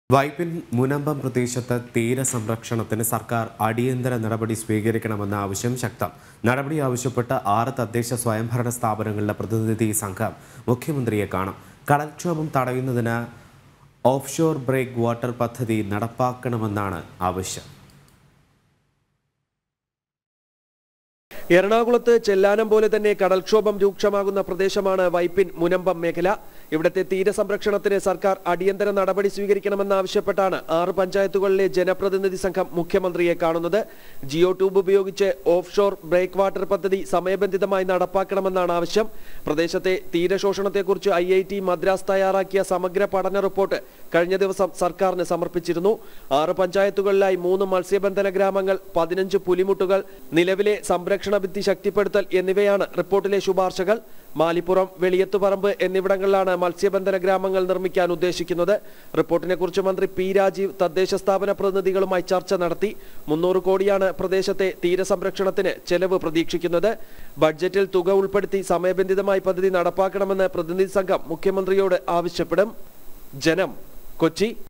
വൈപ്പിൻ മുനമ്പം പ്രദേശത്ത് തീരസംരക്ഷണത്തിന് സർക്കാർ അടിയന്തര നടപടി സ്വീകരിക്കണമെന്ന ആവശ്യം ശക്തം നടപടി ആവശ്യപ്പെട്ട് ആറ് തദ്ദേശ സ്വയംഭരണ സ്ഥാപനങ്ങളുടെ പ്രതിനിധി സംഘം മുഖ്യമന്ത്രിയെ കാണും കടൽക്ഷോഭം തടയുന്നതിന് ഓഫ്ഷോർ ബ്രേക്ക് വാട്ടർ പദ്ധതി നടപ്പാക്കണമെന്നാണ് ആവശ്യം എറണാകുളത്ത് ചെല്ലാനം പോലെ തന്നെ കടൽക്ഷോഭം രൂക്ഷമാകുന്ന പ്രദേശമാണ് വൈപ്പിൻ മുനമ്പം മേഖല ഇവിടുത്തെ തീരസംരക്ഷണത്തിന് സർക്കാർ അടിയന്തര നടപടി സ്വീകരിക്കണമെന്നാവശ്യപ്പെട്ടാണ് ആറ് പഞ്ചായത്തുകളിലെ ജനപ്രതിനിധി സംഘം മുഖ്യമന്ത്രിയെ കാണുന്നത് ജിയോ ട്യൂബ് ഉപയോഗിച്ച് ഓഫ് ഷോർ ബ്രേക്ക് വാട്ടർ പദ്ധതി സമയബന്ധിതമായി നടപ്പാക്കണമെന്നാണ് ആവശ്യം പ്രദേശത്തെ തീരശോഷണത്തെക്കുറിച്ച് ഐ ഐ ടി മദ്രാസ് തയ്യാറാക്കിയ സമഗ്ര പഠന റിപ്പോർട്ട് കഴിഞ്ഞ ദിവസം സർക്കാരിന് സമർപ്പിച്ചിരുന്നു ആറ് പഞ്ചായത്തുകളിലായി മൂന്ന് മത്സ്യബന്ധന ഗ്രാമങ്ങൾ പതിനഞ്ച് പുലിമുട്ടുകൾ നിലവിലെ സംരക്ഷണ ഭിത്തി ശക്തിപ്പെടുത്തൽ എന്നിവയാണ് റിപ്പോർട്ടിലെ ശുപാർശകൾ മാലിപ്പുറം വെളിയത്തുപറമ്പ് എന്നിവിടങ്ങളിലാണ് മത്സ്യബന്ധന ഗ്രാമങ്ങൾ നിർമ്മിക്കാൻ ഉദ്ദേശിക്കുന്നത് റിപ്പോർട്ടിനെ കുറിച്ച് മന്ത്രി പി രാജീവ് തദ്ദേശ സ്ഥാപന പ്രതിനിധികളുമായി ചർച്ച നടത്തി മുന്നൂറ് കോടിയാണ് പ്രദേശത്തെ തീരസംരക്ഷണത്തിന് ചെലവ് പ്രതീക്ഷിക്കുന്നത് ബഡ്ജറ്റിൽ തുക ഉൾപ്പെടുത്തി സമയബന്ധിതമായി പദ്ധതി നടപ്പാക്കണമെന്ന് പ്രതിനിധി സംഘം മുഖ്യമന്ത്രിയോട് ആവശ്യപ്പെടും ജനം കൊച്ചി